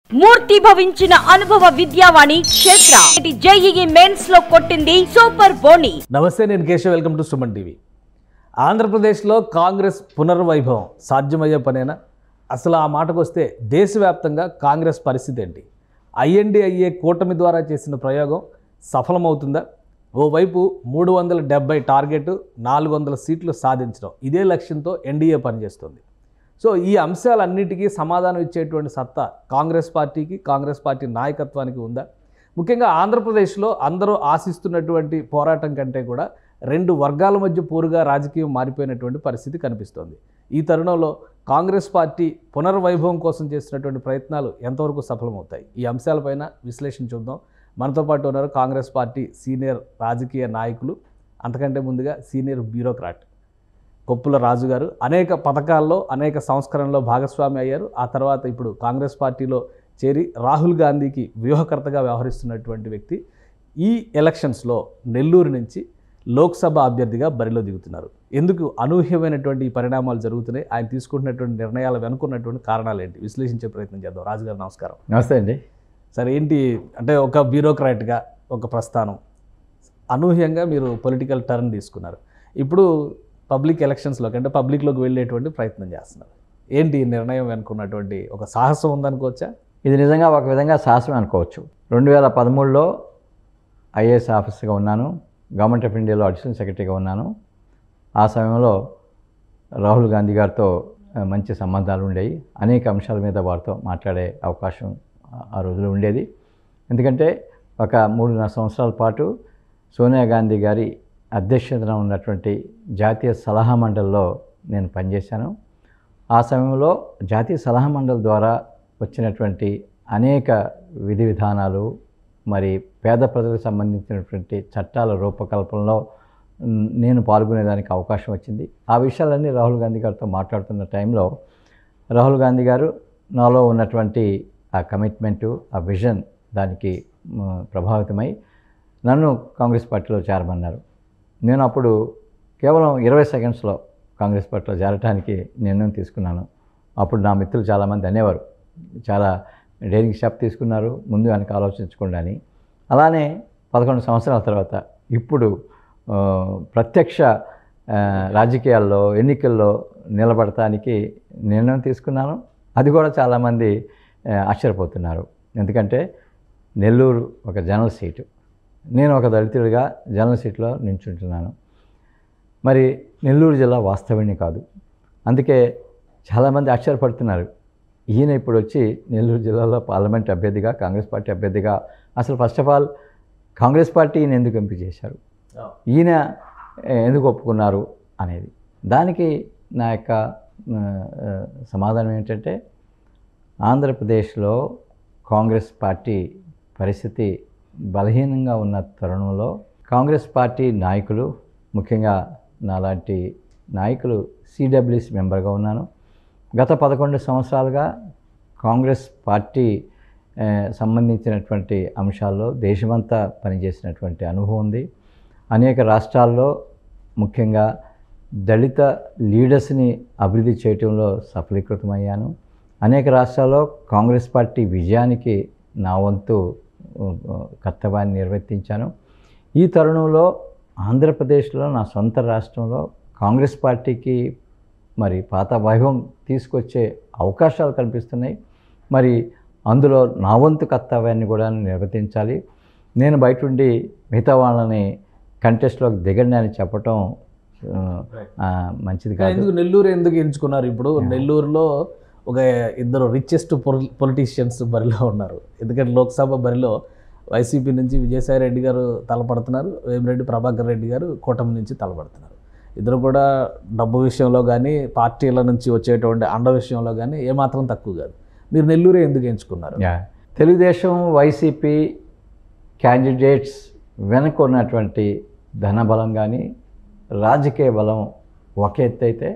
మూర్తి భవించిన అనుభవ విద్యావాణి క్షేత్ర JEE mains లో కొట్టింది సూపర్ బోని నమస్తే నేను Keshav welcome to Suman TV ఆంధ్రప్రదేశ్లో కాంగ్రెస్ పునర్వైభవం సాధ్యమయ్యే పనేనా అసలు ఆ మాటకు వస్తే దేశవ్యాప్తంగా కాంగ్రెస్ పరిస్థితి ఏంటి ఐఎన్డిఐఏ కూటమి ద్వారా చేసిన ప్రయోగం సఫలమవుతుందా ఓవైపు మూడు వందల డెబ్బై టార్గెట్ నాలుగు వందల సీట్లు సాధించడం ఇదే లక్ష్యంతో ఎన్డీఏ పనిచేస్తుంది సో ఈ అంశాలన్నిటికీ సమాధానం ఇచ్చేటువంటి సత్తా కాంగ్రెస్ పార్టీకి కాంగ్రెస్ పార్టీ నాయకత్వానికి ఉందా ముఖ్యంగా ఆంధ్రప్రదేశ్లో అందరూ ఆశిస్తున్నటువంటి పోరాటం కంటే కూడా రెండు వర్గాల మధ్య పోరుగా రాజకీయం మారిపోయినటువంటి పరిస్థితి కనిపిస్తోంది ఈ తరుణంలో కాంగ్రెస్ పార్టీ పునర్వైభవం కోసం చేస్తున్నటువంటి ప్రయత్నాలు ఎంతవరకు సఫలమవుతాయి ఈ అంశాలపైన విశ్లేషణ చూద్దాం మనతో పాటు ఉన్నారు కాంగ్రెస్ పార్టీ సీనియర్ రాజకీయ నాయకులు అంతకంటే ముందుగా సీనియర్ బ్యూరోక్రాట్ కొప్పుల రాజు గారు అనేక పథకాల్లో అనేక సంస్కరణలో భాగస్వామి అయ్యారు ఆ తర్వాత ఇప్పుడు కాంగ్రెస్ పార్టీలో చేరి రాహుల్ గాంధీకి వ్యూహకర్తగా వ్యవహరిస్తున్నటువంటి వ్యక్తి ఈ ఎలక్షన్స్లో నెల్లూరు నుంచి లోక్సభ అభ్యర్థిగా బరిలో దిగుతున్నారు ఎందుకు అనూహ్యమైనటువంటి ఈ పరిణామాలు జరుగుతున్నాయి ఆయన తీసుకుంటున్నటువంటి నిర్ణయాలు వెనుకున్నటువంటి కారణాలు ఏంటి విశ్లేషించే ప్రయత్నం చేద్దాం రాజు గారు నమస్కారం నమస్తే అండి సరే ఏంటి అంటే ఒక బ్యూరోక్రాట్గా ఒక ప్రస్థానం అనూహ్యంగా మీరు పొలిటికల్ టర్న్ తీసుకున్నారు ఇప్పుడు పబ్లిక్ ఎలక్షన్స్లోకి అంటే పబ్లిక్లోకి వెళ్ళేటువంటి ప్రయత్నం చేస్తున్నారు ఏంటి ఈ నిర్ణయం వెనుకున్నటువంటి ఒక సాహసం ఉందనుకోవచ్చా ఇది నిజంగా ఒక విధంగా సాహసం అనుకోవచ్చు రెండు వేల పదమూడులో ఐఏఎస్ ఆఫీసర్గా ఉన్నాను గవర్నమెంట్ ఆఫ్ ఇండియాలో అడిషనల్ సెక్రటరీగా ఉన్నాను ఆ సమయంలో రాహుల్ గాంధీ గారితో ఆ, మంచి సంబంధాలు ఉండేవి అనేక అంశాల మీద వారితో మాట్లాడే అవకాశం ఆ- ఆ రోజులో ఉండేది ఎందుకంటే ఒక మూడున్నర సంవత్సరాల పాటు సోనియా గాంధీ గారి అధ్యక్షతన ఉన్నటువంటి జాతీయ సలహా మండలిలో నేను పనిచేశాను ఆ సమయంలో జాతీయ సలహా మండలి ద్వారా వచ్చినటువంటి అనేక విధి విధానాలు మరి పేద ప్రజలకు సంబంధించినటువంటి చట్టాల రూపకల్పనలో మ్, నేను పాల్గొనేదానికి అవకాశం వచ్చింది ఆ విషయాలన్నీ రాహుల్ గాంధీ గారితో మాట్లాడుతున్న టైంలో రాహుల్ గాంధీ గారు నాలో ఉన్నటువంటి ఆ కమిట్మెంటు ఆ విజన్ దానికి మ్, ప్రభావితమై నన్ను కాంగ్రెస్ పార్టీలో చేరమన్నారు నేను అప్పుడు కేవలం ఇరవై సెకండ్స్లో కాంగ్రెస్ పార్టీలో చేరటానికి నిర్ణయం తీసుకున్నాను అప్పుడు నా మిత్రులు చాలామంది అనేవారు చాలా డైరింగ్ స్టెప్ తీసుకున్నారు ముందు వెనక ఆలోచించకుండా అని అలానే పదకొండు సంవత్సరాల తర్వాత ఇప్పుడు ఆ, ప్రత్యక్ష ఆ, రాజకీయాల్లో ఎన్నికల్లో నిలబడటానికి నిర్ణయం తీసుకున్నాను అది కూడా చాలామంది ఆ, ఆశ్చర్యపోతున్నారు ఎందుకంటే నెల్లూరు ఒక జనరల్ సీటు నేను ఒక దళితుడిగా జనరల్ సీట్లో నించుంటున్నాను మరి నెల్లూరు జిల్లా వాస్తవిని కాదు అందుకే చాలామంది ఆశ్చర్యపడుతున్నారు ఈయన ఇప్పుడు వచ్చి నెల్లూరు జిల్లాలో పార్లమెంట్ అభ్యర్థిగా కాంగ్రెస్ పార్టీ అభ్యర్థిగా అసలు first of all Congress party ఈయన ఎందుకు ఎంపిక చేశారు ఈయన ఏ, ఎందుకు ఒప్పుకున్నారు అనేది దానికి నా యొక్క ఆ, ఆ, సమాధానం ఏంటంటే ఆంధ్రప్రదేశ్లో కాంగ్రెస్ పార్టీ పరిస్థితి బలహీనంగా ఉన్న తరుణంలో కాంగ్రెస్ పార్టీ నాయకులు ముఖ్యంగా నాలాంటి నాయకులు సిడబ్ల్యూసి మెంబర్గా ఉన్నాను గత పదకొండు సంవత్సరాలుగా కాంగ్రెస్ పార్టీ ఆ, సంబంధించినటువంటి అంశాల్లో దేశమంతా పనిచేసినటువంటి అనుభవం ఉంది అనేక రాష్ట్రాల్లో ముఖ్యంగా దళిత లీడర్స్ని అభివృద్ధి చేయటంలో సఫలీకృతమయ్యాను అనేక రాష్ట్రాల్లో కాంగ్రెస్ పార్టీ విజయానికి నా వంతు ఆ, కర్తవ్యాన్ని నిర్వర్తించాను ఈ తరుణంలో ఆంధ్రప్రదేశ్లో నా సొంత రాష్ట్రంలో కాంగ్రెస్ పార్టీకి మరి పాత వైభవం తీసుకొచ్చే అవకాశాలు కనిపిస్తున్నాయి మరి అందులో నా వంతు కర్తవ్యాన్ని కూడా నిర్వర్తించాలి నేను బయట ఉండి మిగతా వాళ్ళని కంటెస్ట్లోకి దిగండి అని చెప్పటం ఆ, ఆ, మంచిది కాదు ఎందుకు నెల్లూరు ఎందుకు ఎంచుకున్నారు ఇప్పుడు నెల్లూరులో ఒక ఇద్దరు రిచెస్ట్ పొలిటీషియన్స్ బరిలో ఉన్నారు ఎందుకంటే లోక్సభ బరిలో వైసీపీ నుంచి విజయసాయి రెడ్డి గారు తలపడుతున్నారు వేమిరెడ్డి ప్రభాకర్ రెడ్డి గారు కూటమి నుంచి తలపడుతున్నారు ఇద్దరు కూడా డబ్బు విషయంలో కానీ పార్టీల నుంచి వచ్చేటువంటి అండ విషయంలో కానీ ఏమాత్రం తక్కువ కాదు మీరు నెల్లూరే ఎందుకు ఎంచుకున్నారు యా. తెలుగుదేశం వైసీపీ క్యాండిడేట్స్ వెనక ఉన్నటువంటి ధనబలం కానీ రాజకీయ బలం ఒక ఎత్తు అయితే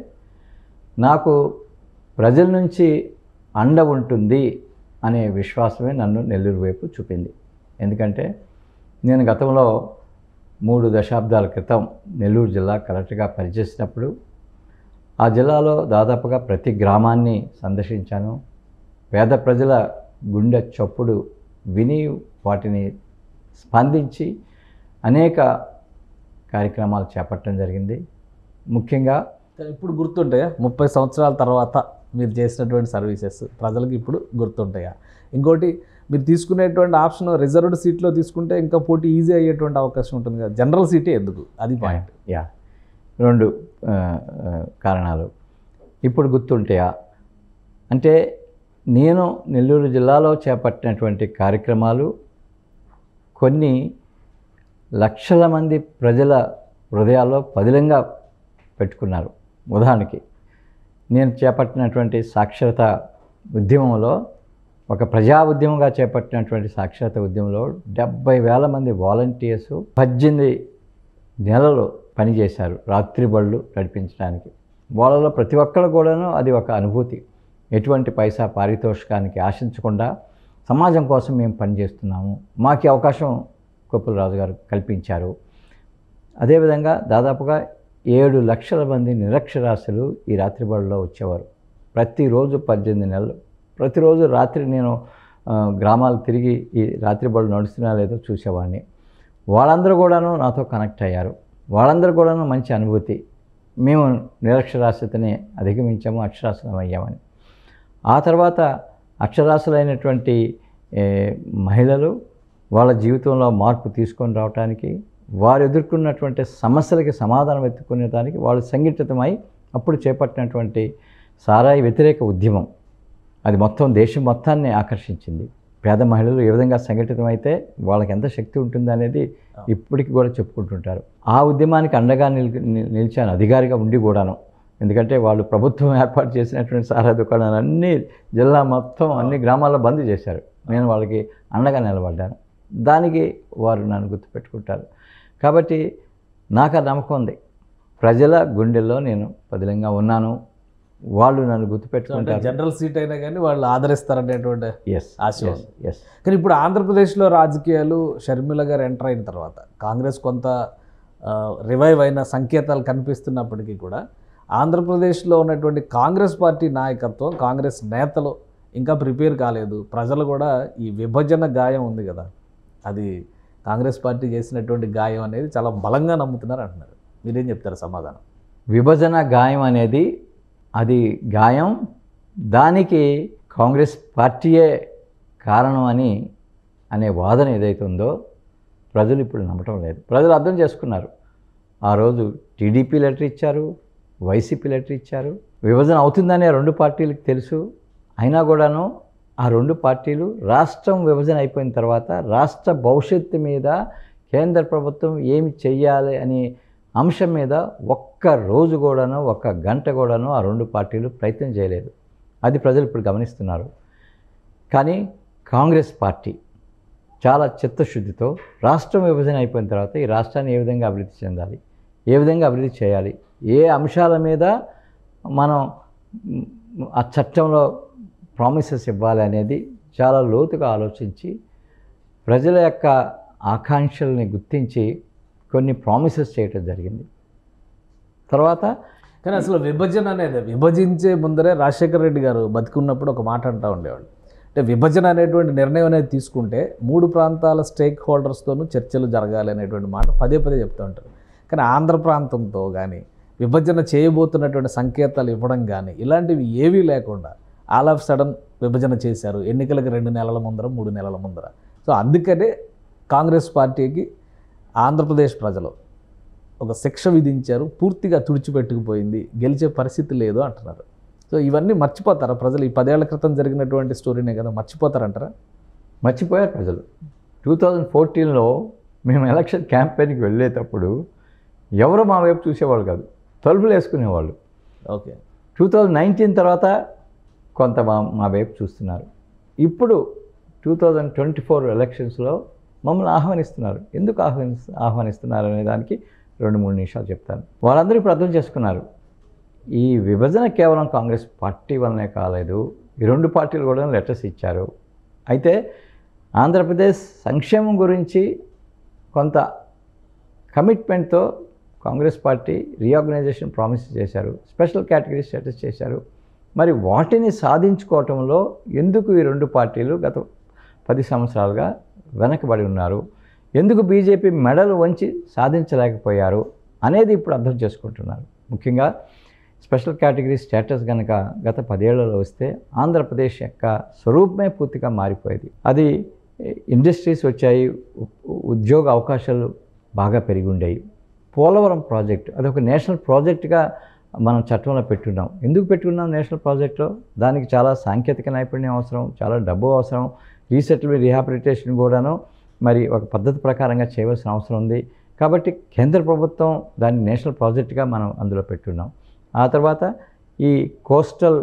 నాకు ప్రజల నుంచి అండ ఉంటుంది అనే విశ్వాసమే నన్ను నెల్లూరు వైపు చూపింది ఎందుకంటే నేను గతంలో మూడు దశాబ్దాల క్రితం నెల్లూరు జిల్లా కలెక్టర్గా పనిచేసినప్పుడు ఆ జిల్లాలో దాదాపుగా ప్రతి గ్రామాన్ని సందర్శించాను పేద ప్రజల గుండె చప్పుడు విని వాటిని స్పందించి అనేక కార్యక్రమాలు చేపట్టడం జరిగింది ముఖ్యంగా కానీ ఇప్పుడు గుర్తుంటాయా ముప్పై సంవత్సరాల తర్వాత మీరు చేసినటువంటి సర్వీసెస్ ప్రజలకు ఇప్పుడు గుర్తుంటాయా ఇంకోటి మీరు తీసుకునేటువంటి ఆప్షన్ రిజర్వ్డ్ సీట్లో తీసుకుంటే ఇంకా పోటీ ఈజీ అయ్యేటువంటి అవకాశం ఉంటుంది కదా జనరల్ సీటే ఎందుకు అది పాయింట్ యా రెండు ఆ, ఆ, కారణాలు ఇప్పుడు గుర్తుంటాయా అంటే నేను నెల్లూరు జిల్లాలో చేపట్టినటువంటి కార్యక్రమాలు కొన్ని లక్షల మంది ప్రజల హృదయాల్లో పదిలంగా పెట్టుకున్నారు ఉదాహరణకి నేను చేపట్టినటువంటి సాక్షరత ఉద్యమంలో ఒక ప్రజా ఉద్యమంగా చేపట్టినటువంటి సాక్షరత ఉద్యమంలో డెబ్బై వేల మంది వాలంటీర్స్ పద్దెనిమిది నెలలు పనిచేశారు రాత్రి బళ్ళు నడిపించడానికి వాళ్ళలో ప్రతి ఒక్కరు కూడాను అది ఒక అనుభూతి ఎటువంటి పైసా పారితోషికానికి ఆశించకుండా సమాజం కోసం మేము పనిచేస్తున్నాము మాకు ఈ అవకాశం కొప్పుల రాజు గారు కల్పించారు అదేవిధంగా దాదాపుగా ఏడు లక్షల మంది నిరక్షరాస్యులు ఈ రాత్రి బడిలో వచ్చేవారు ప్రతిరోజు పద్దెనిమిది నెలలు ప్రతిరోజు రాత్రి నేను ఆ, గ్రామాలు తిరిగి ఈ రాత్రి బళ్ళు నడుస్తున్నా లేదో చూసేవాడిని వాళ్ళందరూ కూడాను నాతో కనెక్ట్ అయ్యారు వాళ్ళందరూ కూడాను మంచి అనుభూతి మేము నిరక్షరాస్యతని అధిగమించాము అక్షరాస్యులం అయ్యామని ఆ తర్వాత అక్షరాస్యులైనటువంటి ఏ, మహిళలు వాళ్ళ జీవితంలో మార్పు తీసుకొని రావడానికి వారు ఎదుర్కొన్నటువంటి సమస్యలకి సమాధానం వెతుక్కునేదానికి వాళ్ళు సంఘటితమై అప్పుడు చేపట్టినటువంటి సారాయి వ్యతిరేక ఉద్యమం అది మొత్తం దేశం మొత్తాన్ని ఆకర్షించింది పేద మహిళలు ఏ విధంగా సంఘటితమైతే వాళ్ళకి ఎంత శక్తి ఉంటుంది అనేది ఇప్పటికి కూడా చెప్పుకుంటుంటారు ఆ ఉద్యమానికి అండగా నిల్ నిల్- నిలిచాను అధికారిగా ఉండి కూడాను ఎందుకంటే వాళ్ళు ప్రభుత్వం ఏర్పాటు చేసినటువంటి సారా దుకాణాలు అన్ని జిల్లా మొత్తం అన్ని గ్రామాల్లో బంద్ చేశారు నేను వాళ్ళకి అండగా నిలబడ్డాను దానికి వారు నన్ను గుర్తుపెట్టుకుంటారు కాబట్టి నాకు ఆ నమ్మకం ఉంది ప్రజల గుండెల్లో నేను పదిలంగా ఉన్నాను వాళ్ళు నన్ను అంటే గుర్తుపెట్టుకుంటారు జనరల్ సీట్ అయినా కానీ వాళ్ళు ఆదరిస్తారనేటువంటి ఎస్ ఆశ ఉంది. ఎస్ కానీ ఇప్పుడు ఆంధ్రప్రదేశ్లో రాజకీయాలు షర్మిల గారు ఎంటర్ అయిన తర్వాత కాంగ్రెస్ కొంత రివైవ్ అయిన సంకేతాలు కనిపిస్తున్నప్పటికీ కూడా ఆంధ్రప్రదేశ్లో ఉన్నటువంటి కాంగ్రెస్ పార్టీ నాయకత్వం కాంగ్రెస్ నేతలు ఇంకా ప్రిపేర్ కాలేదు ప్రజలు కూడా ఈ విభజన గాయం ఉంది కదా అది కాంగ్రెస్ పార్టీ చేసినటువంటి గాయం అనేది చాలా బలంగా నమ్ముతున్నారు అంటున్నారు మీరేం చెప్తారు సమాధానం విభజన గాయం అనేది అది గాయం దానికి కాంగ్రెస్ పార్టీయే కారణం అని అనే వాదన ఏదైతే ఉందో ప్రజలు ఇప్పుడు నమ్మటం లేదు ప్రజలు అర్థం చేసుకున్నారు ఆ రోజు టీడీపీ లెటర్ ఇచ్చారు వైసీపీ లెటర్ ఇచ్చారు విభజన అవుతుందని ఆ రెండు పార్టీలకు తెలుసు అయినా కూడాను ఆ రెండు పార్టీలు రాష్ట్రం విభజన అయిపోయిన తర్వాత రాష్ట్ర భవిష్యత్తు మీద కేంద్ర ప్రభుత్వం ఏమి చెయ్యాలి అనే అంశం మీద ఒక్క రోజు కూడాను ఒక్క గంట కూడాను ఆ రెండు పార్టీలు ప్రయత్నం చేయలేదు అది ప్రజలు ఇప్పుడు గమనిస్తున్నారు కానీ కాంగ్రెస్ పార్టీ చాలా చిత్తశుద్ధితో రాష్ట్రం విభజన అయిపోయిన తర్వాత ఈ రాష్ట్రాన్ని ఏ విధంగా అభివృద్ధి చెందాలి ఏ విధంగా అభివృద్ధి చేయాలి ఏ అంశాల మీద మనం మ్, ఆ చట్టంలో ప్రామిసెస్ ఇవ్వాలి అనేది చాలా లోతుగా ఆలోచించి ప్రజల యొక్క ఆకాంక్షల్ని గుర్తించి కొన్ని ప్రామిసెస్ చేయటం జరిగింది తర్వాత కానీ అసలు విభజన అనేది విభజించే ముందరే రాజశేఖర రెడ్డి గారు బతికున్నప్పుడు ఒక మాట అంటూ ఉండేవాళ్ళు అంటే విభజన అనేటువంటి నిర్ణయం అనేది తీసుకుంటే మూడు ప్రాంతాల స్టేక్ హోల్డర్స్తోనూ చర్చలు జరగాలి అనేటువంటి మాట పదే పదే చెప్తూ ఉంటారు కానీ ఆంధ్ర ప్రాంతంతో కానీ విభజన చేయబోతున్నటువంటి సంకేతాలు ఇవ్వడం కానీ ఇలాంటివి ఏవీ లేకుండా ఆల్ ఆఫ్ సడన్ విభజన చేశారు ఎన్నికలకు రెండు నెలల ముందర మూడు నెలల ముందర సో అందుకనే కాంగ్రెస్ పార్టీకి ఆంధ్రప్రదేశ్ ప్రజలు ఒక శిక్ష విధించారు పూర్తిగా తుడిచిపెట్టుకుపోయింది గెలిచే పరిస్థితి లేదు అంటున్నారు సో ఇవన్నీ మర్చిపోతారా ప్రజలు ఈ పదేళ్ల క్రితం జరిగినటువంటి స్టోరీనే కదా మర్చిపోతారంటారా మర్చిపోయారు ప్రజలు టూ థౌజండ్ ఫోర్టీన్లో మేము ఎలక్షన్ క్యాంపెయిన్కి వెళ్ళేటప్పుడు ఎవరు మా వైపు చూసేవాళ్ళు కాదు తలుపులు వేసుకునేవాళ్ళు ఓకే టూ థౌజండ్ నైన్టీన్ తర్వాత కొంత మా మా వైపు చూస్తున్నారు ఇప్పుడు టూ థౌజండ్ ట్వంటీ ఫోర్ ఎలక్షన్స్లో మమ్మల్ని ఆహ్వానిస్తున్నారు ఎందుకు ఆహ్వాని ఆహ్వానిస్తున్నారు అనే దానికి రెండు మూడు నిమిషాలు చెప్తాను వాళ్ళందరూ ఇప్పుడు అర్థం చేసుకున్నారు ఈ విభజన కేవలం కాంగ్రెస్ పార్టీ వల్లనే కాలేదు ఈ రెండు పార్టీలు కూడా లెటర్స్ ఇచ్చారు అయితే ఆంధ్రప్రదేశ్ సంక్షేమం గురించి కొంత కమిట్మెంట్తో కాంగ్రెస్ పార్టీ రీఆర్గనైజేషన్ ప్రామిస్ చేశారు స్పెషల్ కేటగిరీ స్టేటస్ చేశారు మరి వాటిని సాధించుకోవటంలో ఎందుకు ఈ రెండు పార్టీలు గత పది సంవత్సరాలుగా వెనకబడి ఉన్నారు ఎందుకు బీజేపీ మెడలు వంచి సాధించలేకపోయారు అనేది ఇప్పుడు అర్థం చేసుకుంటున్నారు ముఖ్యంగా స్పెషల్ కేటగిరీ స్టేటస్ కనుక గత పదేళ్లలో వస్తే ఆంధ్రప్రదేశ్ యొక్క స్వరూపమే పూర్తిగా మారిపోయేది అది ఇండస్ట్రీస్ వచ్చాయి ఉ- ఉద్యోగ అవకాశాలు బాగా పెరిగి ఉండేవి పోలవరం ప్రాజెక్ట్ అది ఒక నేషనల్ ప్రాజెక్ట్గా మనం చట్టంలో పెట్టున్నాం ఎందుకు పెట్టుకున్నాం నేషనల్ ప్రాజెక్ట్లో దానికి చాలా సాంకేతిక నైపుణ్యం అవసరం చాలా డబ్బు అవసరం రీసెటిల్మెంట్ రీహాబిలిటేషన్ కూడాను మరి ఒక పద్ధతి ప్రకారంగా చేయవలసిన అవసరం ఉంది కాబట్టి కేంద్ర ప్రభుత్వం దాన్ని నేషనల్ ప్రాజెక్ట్గా మనం అందులో పెట్టున్నాం ఆ తర్వాత ఈ coastal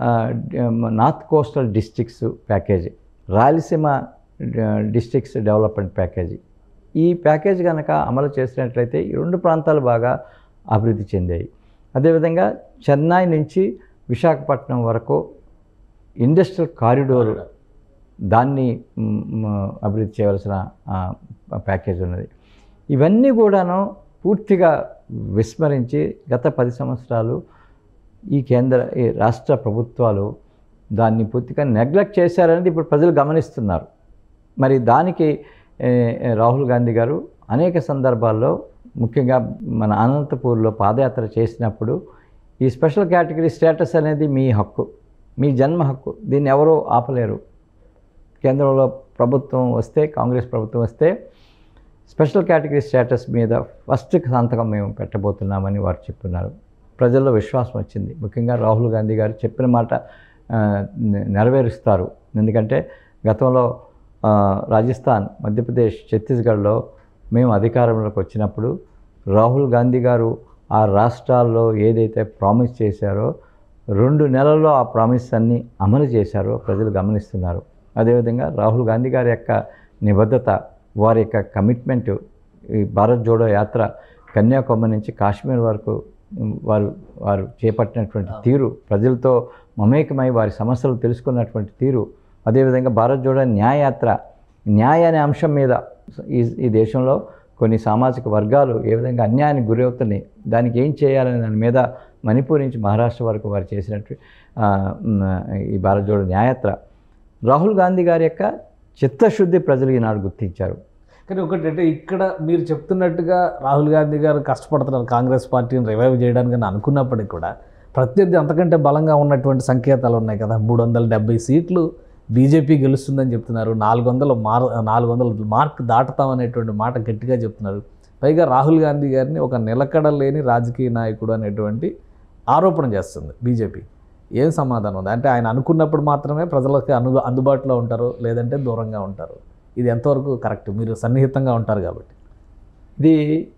north coastal districts package Rayalaseema districts development package ఈ ప్యాకేజ్ కనుక అమలు చేసినట్లయితే ఈ రెండు ప్రాంతాలు బాగా అభివృద్ధి చెందాయి అదేవిధంగా చెన్నై నుంచి విశాఖపట్నం వరకు ఇండస్ట్రియల్ కారిడోర్ దాన్ని మ్, మ్, అభివృద్ధి చేయవలసిన ఆ, ప్యాకేజ్ ఉన్నది ఇవన్నీ కూడాను పూర్తిగా విస్మరించి గత పది సంవత్సరాలు ఈ కేంద్ర ఈ రాష్ట్ర ప్రభుత్వాలు దాన్ని పూర్తిగా నెగ్లెక్ట్ చేశారనేది ఇప్పుడు ప్రజలు గమనిస్తున్నారు మరి దానికి ఏ, ఏ, రాహుల్ గాంధీ గారు అనేక సందర్భాల్లో ముఖ్యంగా మన అనంతపూర్లో పాదయాత్ర చేసినప్పుడు ఈ స్పెషల్ కేటగిరీ స్టేటస్ అనేది మీ హక్కు మీ జన్మ హక్కు దీన్ని ఎవరూ ఆపలేరు కేంద్రంలో ప్రభుత్వం వస్తే కాంగ్రెస్ ప్రభుత్వం వస్తే స్పెషల్ కేటగిరీ స్టేటస్ మీద ఫస్ట్ సంతకం మేము పెట్టబోతున్నామని వారు చెప్తున్నారు ప్రజల్లో విశ్వాసం వచ్చింది ముఖ్యంగా రాహుల్ గాంధీ గారు చెప్పిన మాట ఆ, నె- నెరవేరుస్తారు ఎందుకంటే గతంలో ఆ, రాజస్థాన్ మధ్యప్రదేశ్ ఛత్తీస్గఢ్లో మేము అధికారంలోకి వచ్చినప్పుడు రాహుల్ గాంధీ గారు ఆ రాష్ట్రాల్లో ఏదైతే ప్రామిస్ చేశారో రెండు నెలల్లో ఆ ప్రామిస్ అన్ని అమలు చేశారో ప్రజలు గమనిస్తున్నారు అదేవిధంగా రాహుల్ గాంధీ గారి యొక్క నిబద్ధత వారి యొక్క కమిట్మెంట్ ఈ భారత్ జోడో యాత్ర కన్యాకుమారి నుంచి కాశ్మీర్ వరకు ఉమ్, వారు వారు చేపట్టినటువంటి తీరు ప్రజలతో మమేకమై వారి సమస్యలు తెలుసుకున్నటువంటి తీరు అదేవిధంగా భారత్ జోడో న్యాయయాత్ర న్యాయ అనే అంశం మీద ఈ ఈ దేశంలో కొన్ని సామాజిక వర్గాలు ఏ విధంగా అన్యాయానికి గురవుతున్నాయి దానికి ఏం చేయాలనే దాని మీద మణిపూర్ నుంచి మహారాష్ట్ర వరకు వారు చేసినట్టు ఆ, మ్, ఈ భారత్ జోడో న్యాయయాత్ర రాహుల్ గాంధీ గారి యొక్క చిత్తశుద్ధి ప్రజలు ఈనాడు గుర్తించారు కానీ ఒకటి అంటే ఇక్కడ మీరు చెప్తున్నట్టుగా రాహుల్ గాంధీ గారు కష్టపడుతున్నారు కాంగ్రెస్ పార్టీని రివైవ్ చేయడానికి అని అనుకున్నప్పటికీ కూడా ప్రత్యర్థి అంతకంటే బలంగా ఉన్నటువంటి సంకేతాలు ఉన్నాయి కదా మూడు వందల డెబ్బై సీట్లు బీజేపీ గెలుస్తుందని చెప్తున్నారు నాలుగు వందల మార్ నాలుగు వందల మార్క్ దాటుతామనేటువంటి మాట గట్టిగా చెప్తున్నారు పైగా రాహుల్ గాంధీ గారిని ఒక నిలకడ లేని రాజకీయ నాయకుడు అనేటువంటి ఆరోపణ చేస్తుంది బీజేపీ ఏం సమాధానం ఉంది అంటే ఆయన అనుకున్నప్పుడు మాత్రమే ప్రజలకు అను అందుబాటులో ఉంటారు లేదంటే దూరంగా ఉంటారు ఇది ఎంతవరకు కరెక్ట్ మీరు సన్నిహితంగా ఉంటారు కాబట్టి ఇది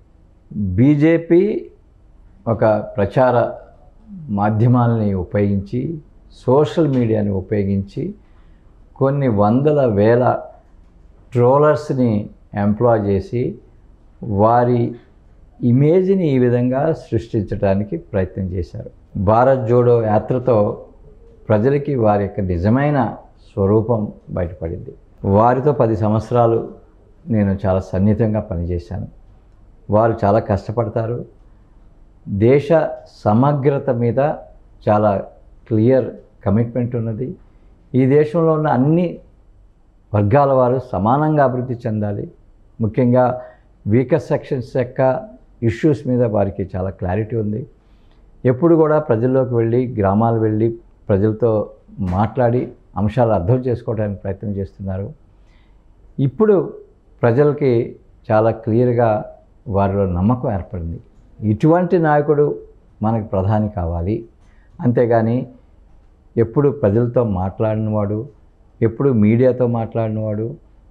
బీజేపీ ఒక ప్రచార మాధ్యమాలని ఉపయోగించి సోషల్ మీడియాని ఉపయోగించి కొన్ని వందల వేల ట్రోలర్స్ని ఎంప్లాయ్ చేసి వారి ఇమేజ్ని ఈ విధంగా సృష్టించడానికి ప్రయత్నం చేశారు భారత్ జోడో యాత్రతో ప్రజలకి వారి యొక్క నిజమైన స్వరూపం బయటపడింది వారితో పది సంవత్సరాలు నేను చాలా సన్నిహితంగా పనిచేశాను వారు చాలా కష్టపడతారు దేశ సమగ్రత మీద చాలా క్లియర్ కమిట్మెంట్ ఉన్నది ఈ దేశంలో ఉన్న అన్ని వర్గాల వారు సమానంగా అభివృద్ధి చెందాలి ముఖ్యంగా వీకర్ సెక్షన్స్ యొక్క ఇష్యూస్ మీద వారికి చాలా క్లారిటీ ఉంది ఎప్పుడు కూడా ప్రజల్లోకి వెళ్ళి గ్రామాలు వెళ్ళి ప్రజలతో మాట్లాడి అంశాలు అర్థం చేసుకోవడానికి ప్రయత్నం చేస్తున్నారు ఇప్పుడు ప్రజలకి చాలా క్లియర్గా వారిలో నమ్మకం ఏర్పడింది ఇటువంటి నాయకుడు మనకు ప్రధాని కావాలి అంతేగాని ఎప్పుడు ప్రజలతో మాట్లాడినవాడు ఎప్పుడు మీడియాతో మాట్లాడినవాడు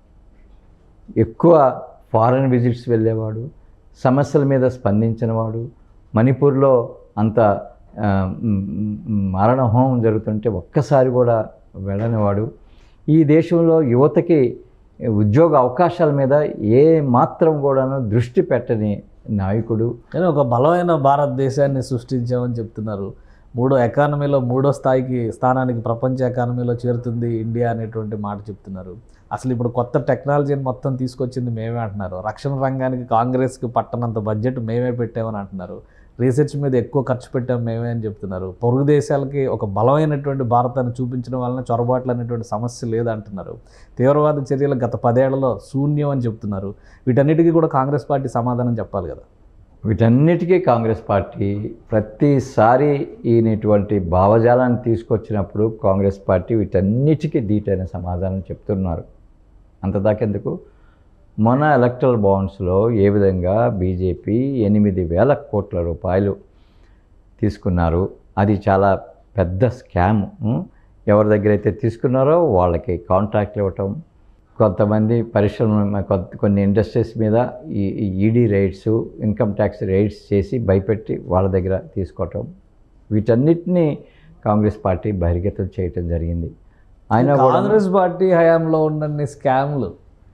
ఎక్కువ ఫారెన్ విజిట్స్ వెళ్ళేవాడు సమస్యల మీద స్పందించినవాడు మణిపూర్లో అంత ఆ, మ్, మ్, మరణ హోమం జరుగుతుంటే ఒక్కసారి కూడా వెళ్ళనివాడు ఈ దేశంలో యువతకి ఉద్యోగ అవకాశాల మీద ఏ మాత్రం కూడాను దృష్టి పెట్టని నాయకుడు కానీ ఒక బలమైన భారతదేశాన్ని సృష్టించామని చెప్తున్నారు మూడో ఎకానమీలో మూడో స్థాయికి స్థానానికి ప్రపంచ ఎకానమీలో చేరుతుంది ఇండియా అనేటువంటి మాట చెప్తున్నారు అసలు ఇప్పుడు కొత్త టెక్నాలజీని మొత్తం తీసుకొచ్చింది మేమే అంటున్నారు రక్షణ రంగానికి కాంగ్రెస్కి పట్టనంత బడ్జెట్ మేమే పెట్టామని అంటున్నారు రీసెర్చ్ మీద ఎక్కువ ఖర్చు పెట్టాం మేమే అని చెప్తున్నారు పొరుగు దేశాలకి ఒక బలమైనటువంటి భారతాన్ని చూపించడం వలన చొరబాట్లు అనేటువంటి సమస్య లేదంటున్నారు తీవ్రవాద చర్యలు గత పదేళ్లలో శూన్యం అని చెప్తున్నారు వీటన్నిటికీ కూడా కాంగ్రెస్ పార్టీ సమాధానం చెప్పాలి కదా వీటన్నిటికీ కాంగ్రెస్ పార్టీ ప్రతిసారి ఈయనటువంటి భావజాలాన్ని తీసుకొచ్చినప్పుడు కాంగ్రెస్ పార్టీ వీటన్నిటికీ ధీటైన సమాధానం చెప్తున్నారు అంతదాకెందుకు మొన్న ఎలక్ట్రల్ బాండ్స్లో ఏ విధంగా బీజేపీ ఎనిమిది వేల కోట్ల రూపాయలు తీసుకున్నారు అది చాలా పెద్ద స్కామ్ ఉం? ఎవరి దగ్గర అయితే తీసుకున్నారో వాళ్ళకి కాంట్రాక్ట్లు ఇవ్వటం కొంతమంది పరిశ్రమ కొంత కొన్ని ఇండస్ట్రీస్ మీద ఈ ED raids income tax raids చేసి భయపెట్టి వాళ్ళ దగ్గర తీసుకోవటం వీటన్నిటినీ కాంగ్రెస్ పార్టీ బహిర్గతం చేయటం జరిగింది ఆయన కూడా కాంగ్రెస్ పార్టీ హయాంలో ఉన్నన్ని స్కామ్లు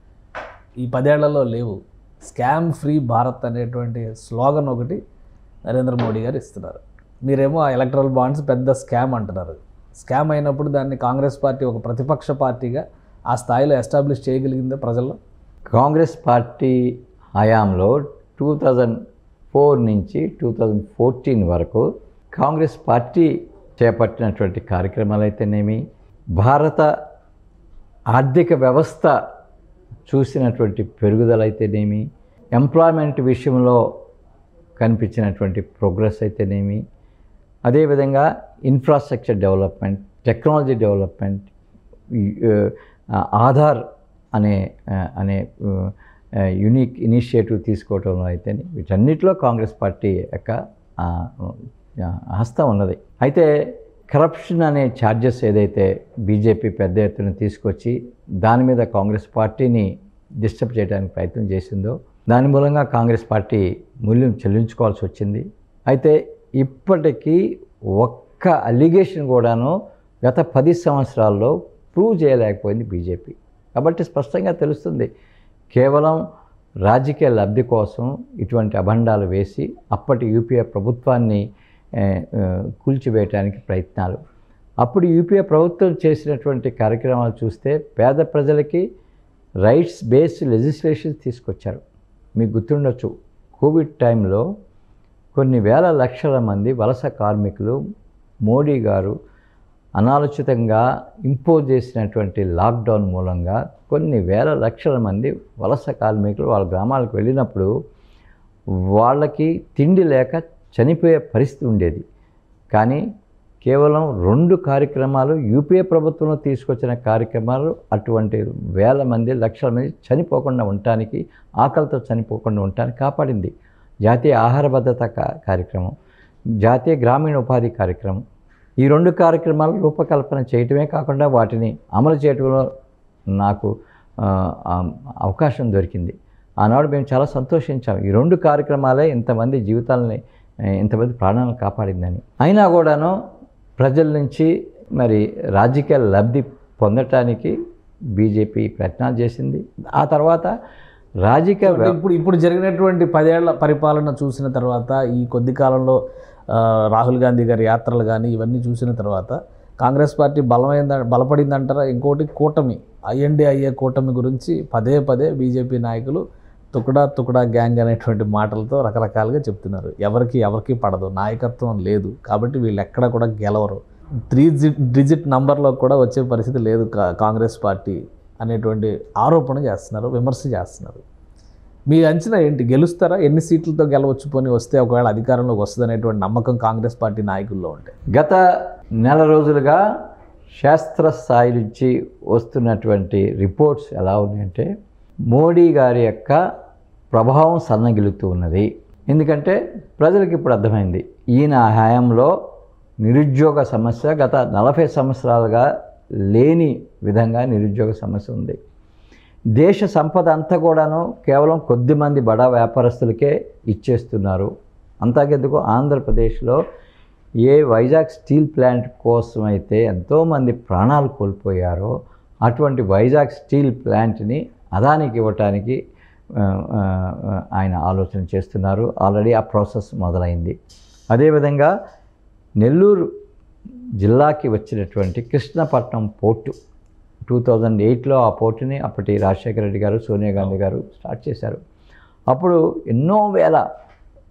ఈ పదేళ్లలో లేవు స్కామ్ ఫ్రీ భారత్ అనేటువంటి స్లోగన్ ఒకటి నరేంద్ర మోడీ గారు ఇస్తున్నారు మీరేమో ఆ ఎలక్ట్రల్ బాండ్స్ పెద్ద స్కామ్ అంటున్నారు స్కామ్ అయినప్పుడు దాన్ని కాంగ్రెస్ పార్టీ ఒక ప్రతిపక్ష పార్టీగా ఆ స్థాయిలో ఎస్టాబ్లిష్ చేయగలిగిందా ప్రజల్లో కాంగ్రెస్ పార్టీ హయాంలో టూ థౌజండ్ ఫోర్ నుంచి టూ థౌజండ్ ఫోర్టీన్ వరకు కాంగ్రెస్ పార్టీ చేపట్టినటువంటి కార్యక్రమాలు అయితేనేమి భారత ఆర్థిక వ్యవస్థ చూసినటువంటి పెరుగుదల అయితేనేమి ఎంప్లాయ్మెంట్ విషయంలో కనిపించినటువంటి ప్రోగ్రెస్ అయితేనేమి అదేవిధంగా ఇన్ఫ్రాస్ట్రక్చర్ డెవలప్మెంట్ టెక్నాలజీ డెవలప్మెంట్ ఈ, ఆ, ఆధార్ అనే ఆ, అనే యునిక్ ఇనిషియేటివ్ తీసుకోవడంలో అయితే వీటన్నిటిలో కాంగ్రెస్ పార్టీ యొక్క ఆ, ఆ, హస్తం ఉన్నది అయితే కరప్షన్ అనే ఛార్జెస్ ఏదైతే బీజేపీ పెద్ద ఎత్తున తీసుకొచ్చి దాని మీద కాంగ్రెస్ పార్టీని డిస్టర్బ్ చేయడానికి ప్రయత్నం చేసిందో దాని మూలంగా కాంగ్రెస్ పార్టీ మూల్యం చెల్లించుకోవాల్సి వచ్చింది అయితే ఇప్పటికీ ఒక్క అలిగేషన్ కూడాను గత పది సంవత్సరాల్లో ప్రూవ్ చేయలేకపోయింది బీజేపీ కాబట్టి స్పష్టంగా తెలుస్తుంది కేవలం రాజకీయ లబ్ధి కోసం ఇటువంటి అభండాలు వేసి అప్పటి యూపీఏ ప్రభుత్వాన్ని ఏ, ఏ, కూల్చివేయటానికి ప్రయత్నాలు అప్పుడు యూపీఏ ప్రభుత్వం చేసినటువంటి కార్యక్రమాలు చూస్తే పేద ప్రజలకి రైట్స్ బేస్డ్ లెజిస్లేషన్ తీసుకొచ్చారు మీకు గుర్తుండొచ్చు కోవిడ్ టైంలో కొన్ని వేల లక్షల మంది వలస కార్మికులు మోడీ గారు అనాలోచితంగా ఇంపోజ్ చేసినటువంటి లాక్డౌన్ మూలంగా కొన్ని వేల లక్షల మంది వలస కార్మికులు వాళ్ళ గ్రామాలకు వెళ్ళినప్పుడు వాళ్ళకి తిండి లేక చనిపోయే పరిస్థితి ఉండేది కానీ కేవలం రెండు కార్యక్రమాలు యూపీఏ ప్రభుత్వంలో తీసుకొచ్చిన కార్యక్రమాలు అటువంటి వేల మంది లక్షల మంది చనిపోకుండా ఉండటానికి ఆకలితో చనిపోకుండా ఉండటానికి కాపాడింది జాతీయ ఆహార భద్రత కా- కార్యక్రమం జాతీయ గ్రామీణ ఉపాధి కార్యక్రమం ఈ రెండు కార్యక్రమాలు రూపకల్పన చేయటమే కాకుండా వాటిని అమలు చేయటంలో నాకు ఆ, ఆ, అవకాశం దొరికింది ఆనాడు మేము చాలా సంతోషించాం ఈ రెండు కార్యక్రమాలే ఇంతమంది జీవితాలని ఆ, ఇంతమంది ప్రాణాలను కాపాడిందని అయినా కూడాను ప్రజల నుంచి మరి రాజకీయ లబ్ధి పొందటానికి బీజేపీ ప్రయత్నాలు చేసింది ఆ తర్వాత రాజకీయ అంటే ఇప్పుడు ఇప్పుడు జరిగినటువంటి పదేళ్ల పరిపాలన చూసిన తర్వాత ఈ కొద్ది కాలంలో ఆ, రాహుల్ గాంధీ గారి యాత్రలు కానీ ఇవన్నీ చూసిన తర్వాత కాంగ్రెస్ పార్టీ బలమైంద బలపడిందంటారా ఇంకోటి కూటమి ఐఎన్డిఐఏ కూటమి గురించి పదే పదే బీజేపీ నాయకులు తుకడా తుకడా గ్యాంగ్ అనేటువంటి మాటలతో రకరకాలుగా చెప్తున్నారు ఎవరికి ఎవరికి పడదు నాయకత్వం లేదు కాబట్టి వీళ్ళు ఎక్కడ కూడా గెలవరు త్రీ డిజిట్ నంబర్లో కూడా వచ్చే పరిస్థితి లేదు కా- కాంగ్రెస్ పార్టీ అనేటువంటి ఆరోపణ చేస్తున్నారు విమర్శ చేస్తున్నారు మీ అంచనా ఏంటి గెలుస్తారా ఎన్ని సీట్లతో గెలవచ్చు పోని వస్తే ఒకవేళ అధికారంలోకి వస్తుంది అనేటువంటి నమ్మకం కాంగ్రెస్ పార్టీ నాయకుల్లో ఉంటే గత నెల రోజులుగా శాస్త్రస్థాయి నుంచి వస్తున్నటువంటి రిపోర్ట్స్ ఎలా ఉన్నాయంటే మోడీ గారి యొక్క ప్రభావం సన్నగిలుతూ ఉన్నది ఎందుకంటే ప్రజలకు ఇప్పుడు అర్థమైంది ఈయన హయాంలో నిరుద్యోగ సమస్య గత నలభై సంవత్సరాలుగా లేని విధంగా నిరుద్యోగ సమస్య ఉంది దేశ సంపద అంతా కూడాను కేవలం కొద్దిమంది బడా వ్యాపారస్తులకే ఇచ్చేస్తున్నారు అంతాకెందుకు ఆంధ్రప్రదేశ్లో ఏ వైజాగ్ స్టీల్ ప్లాంట్ కోసం అయితే ఎంతోమంది ప్రాణాలు కోల్పోయారో అటువంటి వైజాగ్ స్టీల్ ప్లాంట్ని అదానికి ఇవ్వటానికి ఆ, ఆ, ఆయన ఆలోచన చేస్తున్నారు ఆల్రెడీ ఆ ప్రాసెస్ మొదలైంది అదేవిధంగా నెల్లూరు జిల్లాకి వచ్చినటువంటి కృష్ణపట్నం పోర్టు టూ థౌజండ్ ఎయిట్లో ఆ పోర్టుని అప్పటి రాజశేఖర రెడ్డి గారు సోనియా గాంధీ గారు స్టార్ట్ చేశారు అప్పుడు ఎన్నో వేల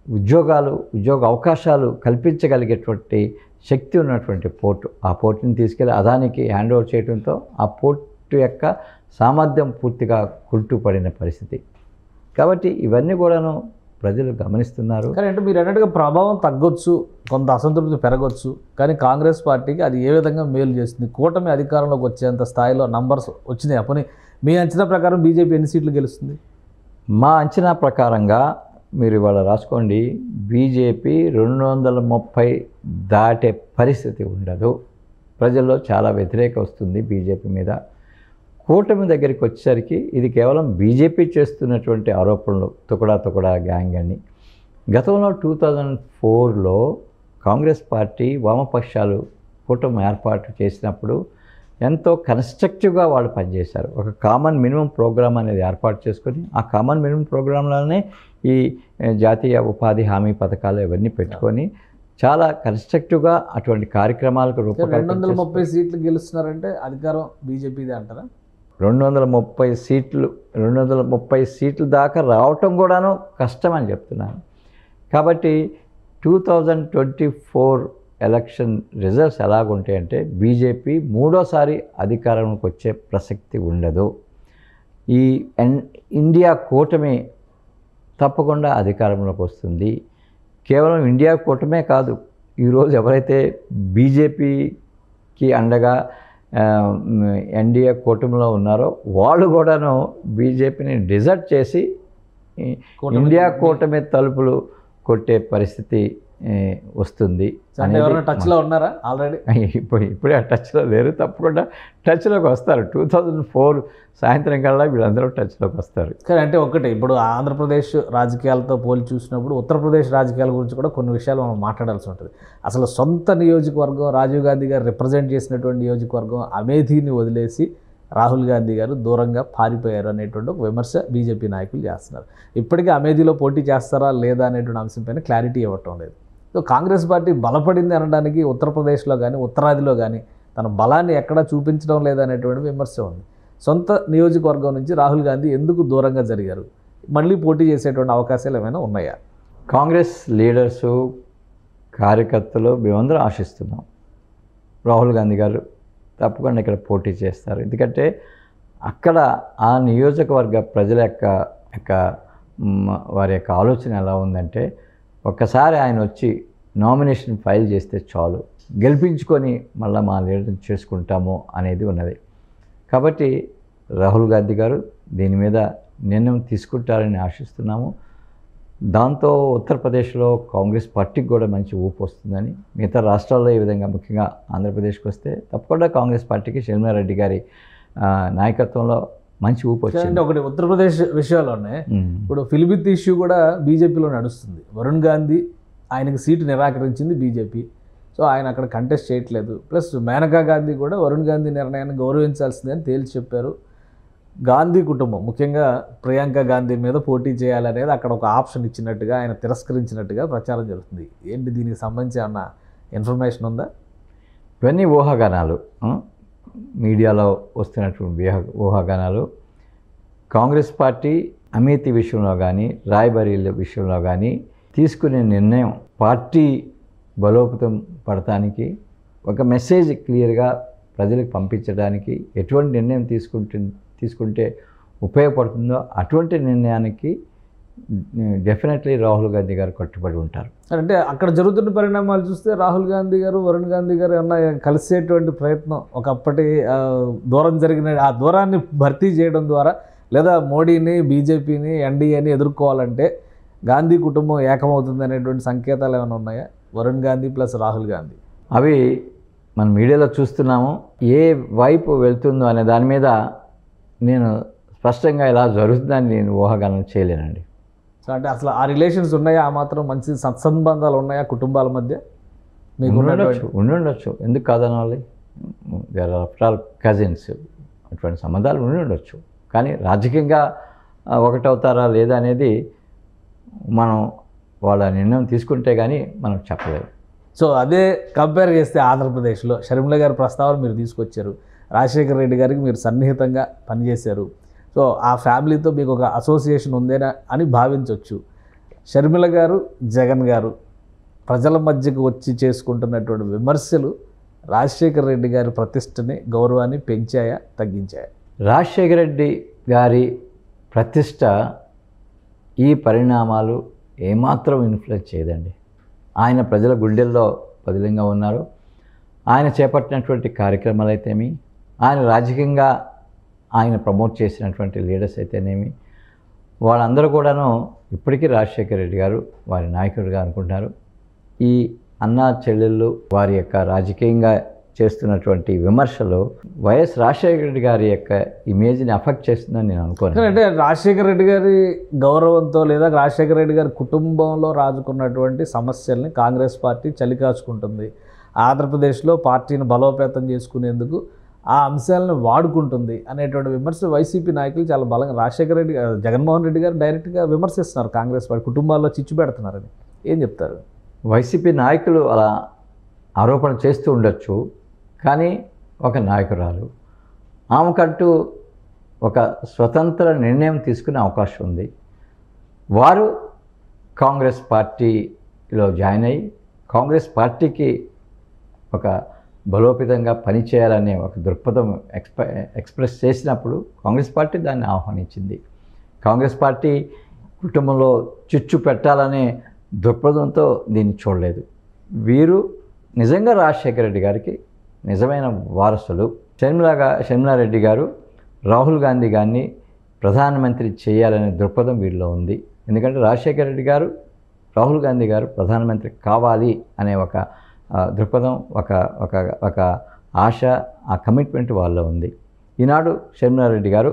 ఉద్యోగాలు ఉద్యోగ అవకాశాలు కల్పించగలిగేటువంటి శక్తి ఉన్నటువంటి పోర్టు ఆ పోర్టుని తీసుకెళ్ళి అదానికి హ్యాండ్ ఓవర్ చేయడంతో ఆ పోర్టు యొక్క సామర్థ్యం పూర్తిగా కుంటుపడిన పరిస్థితి కాబట్టి ఇవన్నీ కూడాను ప్రజలు గమనిస్తున్నారు కానీ అంటే మీరు అన్నట్టుగా ప్రభావం తగ్గొచ్చు కొంత అసంతృప్తి పెరగొచ్చు కానీ కాంగ్రెస్ పార్టీకి అది ఏ విధంగా మేలు చేస్తుంది కూటమి అధికారంలోకి వచ్చేంత స్థాయిలో నంబర్స్ వచ్చినాయి అప్పుడు మీ అంచనా ప్రకారం బీజేపీ ఎన్ని సీట్లు గెలుస్తుంది మా అంచనా ప్రకారంగా మీరు ఇవాళ రాసుకోండి బీజేపీ రెండు వందల ముప్పై దాటే పరిస్థితి ఉండదు ప్రజల్లో చాలా వ్యతిరేక వస్తుంది బీజేపీ మీద కూటమి దగ్గరికి వచ్చేసరికి ఇది కేవలం బీజేపీ చేస్తున్నటువంటి ఆరోపణలు తుకడా తుకడా గ్యాంగ్ అని గతంలో టూ థౌజండ్ ఫోర్లో కాంగ్రెస్ పార్టీ వామపక్షాలు కూటమి ఏర్పాటు చేసినప్పుడు ఎంతో కన్స్ట్రక్టివ్గా వాళ్ళు పనిచేశారు ఒక కామన్ మినిమం ప్రోగ్రామ్ అనేది ఏర్పాటు చేసుకొని ఆ కామన్ మినిమం ప్రోగ్రాంలోనే ఈ ఏ, జాతీయ ఉపాధి హామీ పథకాలు ఇవన్నీ పెట్టుకొని చాలా కన్స్ట్రక్టివ్గా అటువంటి కార్యక్రమాలకు రెండు రూపకల్పన వందల చేస్తూ- ముప్పై సీట్లు గెలుస్తున్నారంటే అధికారం బీజేపీదే అంటారా రెండు వందల ముప్పై సీట్లు రెండు వందల ముప్పై సీట్లు దాకా రావటం కూడాను కష్టం అని చెప్తున్నాను కాబట్టి two thousand twenty four election results ఎలాగుంటాయంటే బీజేపీ మూడోసారి అధికారంలోకి వచ్చే ప్రసక్తి ఉండదు ఈ ఎన్ ఇండియా కూటమి తప్పకుండా అధికారంలోకి వస్తుంది కేవలం ఇండియా కూటమే కాదు ఈరోజు ఎవరైతే బీజేపీకి అండగా ఎన్డీఏ కూటమిలో ఉన్నారో వాళ్ళు కూడాను బీజేపీని డిజర్ట్ చేసి ఈ కూటమి- ఇండియా కూటమి తలుపులు కొట్టే పరిస్థితి ఏ, వస్తుంది అంటే అనేది ఎవరైనా టచ్లో ఉన్నారా ఆల్రెడీ ఇప్పుడు ఇప్పుడే ఆ టచ్లో లేరు తప్పకుండా టచ్లోకి వస్తారు టూ థౌజండ్ ఫోర్ సాయంత్రం కల్లా వీళ్ళందరూ టచ్లోకి వస్తారు కానీ అంటే ఒకటి ఇప్పుడు ఆంధ్రప్రదేశ్ రాజకీయాలతో పోల్చి చూసినప్పుడు ఉత్తరప్రదేశ్ రాజకీయాల గురించి కూడా కొన్ని విషయాలు మనం మాట్లాడాల్సి ఉంటుంది అసలు సొంత నియోజకవర్గం రాజీవ్ గాంధీ గారు రిప్రజెంట్ చేసినటువంటి నియోజకవర్గం అమేథీని వదిలేసి రాహుల్ గాంధీ గారు దూరంగా పారిపోయారు అనేటువంటి ఒక విమర్శ బీజేపీ నాయకులు చేస్తున్నారు ఇప్పటికీ అమేథీలో పోటీ చేస్తారా లేదా అనేటువంటి అంశంపైన క్లారిటీ ఇవ్వటం లేదు సో కాంగ్రెస్ పార్టీ బలపడింది అనడానికి ఉత్తరప్రదేశ్లో కానీ ఉత్తరాదిలో కానీ తన బలాన్ని ఎక్కడా చూపించడం లేదనేటువంటి విమర్శ ఉంది సొంత నియోజకవర్గం నుంచి రాహుల్ గాంధీ ఎందుకు దూరంగా జరిగారు మళ్ళీ పోటీ చేసేటువంటి అవకాశాలు ఏమైనా ఉన్నాయా కాంగ్రెస్ లీడర్సు కార్యకర్తలు మేమందరం ఆశిస్తున్నాం రాహుల్ గాంధీ గారు తప్పకుండా ఇక్కడ పోటీ చేస్తారు ఎందుకంటే అక్కడ ఆ నియోజకవర్గ ప్రజల యొక్క యొక్క మ్, వారి యొక్క ఆలోచన ఎలా ఉందంటే ఒక్కసారి ఆయన వచ్చి నామినేషన్ ఫైల్ చేస్తే చాలు గెలిపించుకొని మళ్ళీ మా లీడర్ చేసుకుంటాము అనేది ఉన్నది కాబట్టి రాహుల్ గాంధీ గారు దీని మీద నిర్ణయం తీసుకుంటారని ఆశిస్తున్నాము దాంతో ఉత్తరప్రదేశ్లో కాంగ్రెస్ పార్టీకి కూడా మంచి ఊపు వస్తుందని మిగతా రాష్ట్రాల్లో ఈ విధంగా ముఖ్యంగా ఆంధ్రప్రదేశ్కి వస్తే తప్పకుండా కాంగ్రెస్ పార్టీకి షర్మిలారెడ్డి గారి ఆ, నాయకత్వంలో మంచి ఊపు అంటే వచ్చింది ఒకటి ఉత్తరప్రదేశ్ విషయంలోనే ఉమ్. ఇప్పుడు ఫిలిపిత్ ఇష్యూ కూడా బీజేపీలో నడుస్తుంది వరుణ్ గాంధీ ఆయనకి సీటు నిరాకరించింది బీజేపీ సో ఆయన అక్కడ కంటెస్ట్ చేయట్లేదు ప్లస్ మేనకా గాంధీ కూడా వరుణ్ గాంధీ నిర్ణయాన్ని గౌరవించాల్సిందని తేల్చి చెప్పారు గాంధీ కుటుంబం ముఖ్యంగా ప్రియాంక గాంధీ మీద పోటీ చేయాలనేది అక్కడ ఒక ఆప్షన్ ఇచ్చినట్టుగా ఆయన తిరస్కరించినట్టుగా ప్రచారం జరుగుతుంది ఏంటి దీనికి సంబంధించి అన్న ఇన్ఫర్మేషన్ ఉందా ఇవన్నీ ఊహాగానాలు ఆ? మీడియాలో వస్తున్నటువంటి ఊహ ఊహాగానాలు కాంగ్రెస్ పార్టీ అమేథీ విషయంలో కానీ రాయబరీల విషయంలో కానీ తీసుకునే నిర్ణయం పార్టీ బలోపేతం పడటానికి ఒక మెసేజ్ క్లియర్గా ప్రజలకు పంపించడానికి ఎటువంటి నిర్ణయం తీసుకుంటు తీసుకుంటే ఉపయోగపడుతుందో అటువంటి నిర్ణయానికి డెఫినెట్లీ రాహుల్ గాంధీ గారు కట్టుబడి ఉంటారు అంటే అక్కడ జరుగుతున్న పరిణామాలు చూస్తే రాహుల్ గాంధీ గారు వరుణ్ గాంధీ గారు ఏమన్నా కలిసేటువంటి ప్రయత్నం ఒకప్పటి ఆ, దూరం జరిగిన ఆ దూరాన్ని భర్తీ చేయడం ద్వారా లేదా మోడీని బీజేపీని ఎన్డీఏని ఎదుర్కోవాలంటే గాంధీ కుటుంబం ఏకమవుతుంది అనేటువంటి సంకేతాలు ఏమైనా ఉన్నాయా వరుణ్ గాంధీ ప్లస్ రాహుల్ గాంధీ అవి మన మీడియాలో చూస్తున్నాము ఏ వైపు వెళ్తుందో అనే దాని మీద నేను స్పష్టంగా ఇలా జరుగుతుందని నేను ఊహాగానం చేయలేనండి సో అంటే అసలు ఆ రిలేషన్స్ ఉన్నాయా ఆ మాత్రం మంచి సత్సంబంధాలు ఉన్నాయా కుటుంబాల మధ్య మీకు ఉండొచ్చు ఉండుండొచ్చు ఎందుకు కాదనాలి there are after all cousins అటువంటి సంబంధాలు ఉండి ఉండొచ్చు కానీ రాజకీయంగా ఆ, ఒకటవుతారా లేదా అనేది మనం వాళ్ళ నిర్ణయం తీసుకుంటే కానీ మనం చెప్పలేము సో అదే కంపేర్ చేస్తే ఆంధ్రప్రదేశ్లో షర్మిల గారి ప్రస్తావన మీరు తీసుకొచ్చారు రాజశేఖర రెడ్డి గారికి మీరు సన్నిహితంగా పనిచేశారు సో ఆ ఫ్యామిలీతో మీకు ఒక అసోసియేషన్ ఉందేనా అని భావించవచ్చు షర్మిల గారు జగన్ గారు ప్రజల మధ్యకు వచ్చి చేసుకుంటున్నటువంటి విమర్శలు రాజశేఖర రెడ్డి గారి ప్రతిష్టని గౌరవాన్ని పెంచాయా తగ్గించాయా రాజశేఖర రెడ్డి గారి ప్రతిష్ట ఈ పరిణామాలు ఏమాత్రం ఇన్ఫ్లుయెన్స్ చేయదండి ఆయన ప్రజల గుండెల్లో పదిలంగా ఉన్నారు ఆయన చేపట్టినటువంటి కార్యక్రమాలు అయితేమి ఆయన రాజకీయంగా ఆయన ప్రమోట్ చేసినటువంటి లీడర్స్ అయితేనేమి వాళ్ళందరూ కూడాను ఇప్పటికీ రాజశేఖర రెడ్డి గారు వారి నాయకుడిగా అనుకుంటున్నారు ఈ అన్నా చెల్లెళ్ళు వారి యొక్క రాజకీయంగా చేస్తున్నటువంటి విమర్శలు వైఎస్ రాజశేఖర రెడ్డి గారి యొక్క ఇమేజ్ని అఫెక్ట్ చేస్తుందని నేను అనుకోను అంటే రాజశేఖర రెడ్డి గారి గౌరవంతో లేదా రాజశేఖర రెడ్డి గారి కుటుంబంలో రాజుకున్నటువంటి సమస్యల్ని కాంగ్రెస్ పార్టీ చలికాచుకుంటుంది ఆంధ్రప్రదేశ్లో పార్టీని బలోపేతం చేసుకునేందుకు ఆ అంశాలను వాడుకుంటుంది అనేటువంటి విమర్శ వైసీపీ నాయకులు చాలా బలంగా రాజశేఖర రెడ్డి గారు జగన్మోహన్ రెడ్డి గారు డైరెక్ట్గా విమర్శిస్తున్నారు కాంగ్రెస్ పార్టీ కుటుంబాల్లో చిచ్చు పెడుతున్నారని ఏం చెప్తారు వైసీపీ నాయకులు అలా ఆరోపణ చేస్తూ ఉండొచ్చు కానీ ఒక నాయకురాలు ఆమెకంటూ ఒక స్వతంత్ర నిర్ణయం తీసుకునే అవకాశం ఉంది వారు కాంగ్రెస్ పార్టీలో జాయిన్ అయ్యి కాంగ్రెస్ పార్టీకి ఒక బలోపేతంగా పనిచేయాలనే ఒక దృక్పథం ఎక్స్ప ఎక్స్ప్రెస్ చేసినప్పుడు కాంగ్రెస్ పార్టీ దాన్ని ఆహ్వానించింది కాంగ్రెస్ పార్టీ కుటుంబంలో చిచ్చు పెట్టాలనే దృక్పథంతో దీన్ని చూడలేదు వీరు నిజంగా రాజశేఖర రెడ్డి గారికి నిజమైన వారసులు షర్మిలాగా షర్మిలారెడ్డి గారు రాహుల్ గాంధీ గారిని ప్రధానమంత్రి చేయాలనే దృక్పథం వీరిలో ఉంది ఎందుకంటే రాజశేఖర రెడ్డి గారు రాహుల్ గాంధీ గారు ప్రధానమంత్రి కావాలి అనే ఒక ఆ, దృక్పథం ఒక ఒక ఒక ఆశ ఆ కమిట్మెంట్ వాళ్ళలో ఉంది ఈనాడు షర్మిలారెడ్డి గారు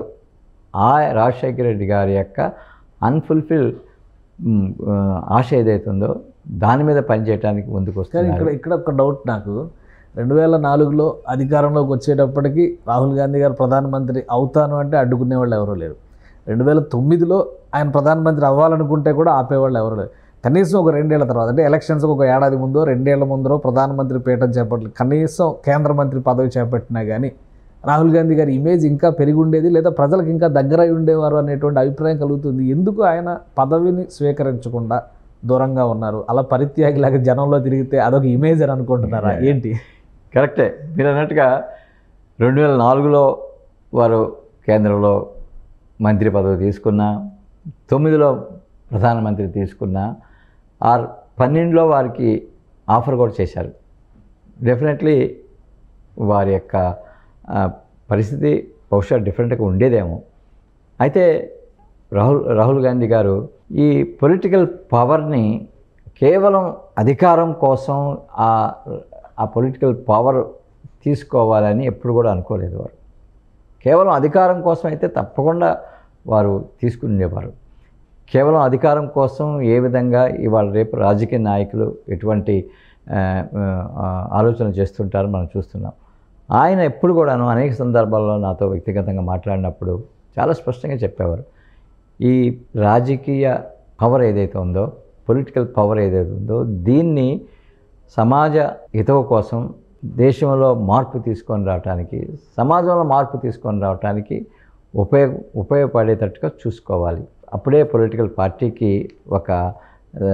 ఆ రాజశేఖర రెడ్డి గారి యొక్క అన్ఫుల్ఫిల్ మ్, ఆ, ఆశ ఏదైతే ఉందో దాని మీద పనిచేయడానికి ముందుకు కానీ వస్తున్నారు ఇక్కడ ఇక్కడ ఒక డౌట్ నాకు రెండు వేల నాలుగులో అధికారంలోకి వచ్చేటప్పటికి రాహుల్ గాంధీ గారు ప్రధానమంత్రి అవుతాను అంటే అడ్డుకునే వాళ్ళు ఎవరూ లేరు రెండు వేల తొమ్మిదిలో ఆయన ప్రధానమంత్రి అవ్వాలనుకుంటే కూడా ఆపేవాళ్ళు ఎవరు లేరు కనీసం ఒక రెండేళ్ల తర్వాత అంటే ఎలక్షన్స్కి ఒక ఏడాది ముందో రెండేళ్ల ముందో ప్రధానమంత్రి పీఠం చేపట్టలేదు కనీసం కేంద్ర మంత్రి పదవి చేపట్టినా కానీ రాహుల్ గాంధీ గారి ఇమేజ్ ఇంకా పెరిగి ఉండేది లేదా ప్రజలకు ఇంకా దగ్గరై ఉండేవారు అనేటువంటి అభిప్రాయం కలుగుతుంది ఎందుకు ఆయన పదవిని స్వీకరించకుండా దూరంగా ఉన్నారు అలా పరిత్యాగిలాగా జనంలో తిరిగితే అదొక ఇమేజ్ అని అనుకుంటున్నారా ఏంటి కరెక్టే మీరు అన్నట్టుగా రెండు వేల నాలుగులో వారు కేంద్రంలో మంత్రి పదవి తీసుకున్నా తొమ్మిదిలో ప్రధానమంత్రి తీసుకున్నా ఆర్ పన్నెండులో వారికి ఆఫర్ కూడా చేశారు డెఫినెట్లీ వారి యొక్క ఆ, పరిస్థితి బహుశా డిఫరెంట్గా ఉండేదేమో అయితే రాహుల్ రాహుల్ గాంధీ గారు ఈ పొలిటికల్ పవర్ని కేవలం అధికారం కోసం ఆ ఆ పొలిటికల్ పవర్ తీసుకోవాలని ఎప్పుడు కూడా అనుకోలేదు వారు కేవలం అధికారం కోసం అయితే తప్పకుండా వారు తీసుకునేవారు కేవలం అధికారం కోసం ఏ విధంగా ఇవాళ రేపు రాజకీయ నాయకులు ఎటువంటి ఆ, ఆ, ఆలోచన చేస్తుంటారో మనం చూస్తున్నాం ఆయన ఎప్పుడు కూడాను అనేక సందర్భాల్లో నాతో వ్యక్తిగతంగా మాట్లాడినప్పుడు చాలా స్పష్టంగా చెప్పేవారు ఈ రాజకీయ పవర్ ఏదైతే ఉందో పొలిటికల్ పవర్ ఏదైతే ఉందో దీన్ని సమాజ హితవు కోసం దేశంలో మార్పు తీసుకొని రావడానికి సమాజంలో మార్పు తీసుకొని రావడానికి ఉపయోగ ఉపయోగపడేటట్టుగా చూసుకోవాలి అప్పుడే పొలిటికల్ పార్టీకి ఒక ఆ,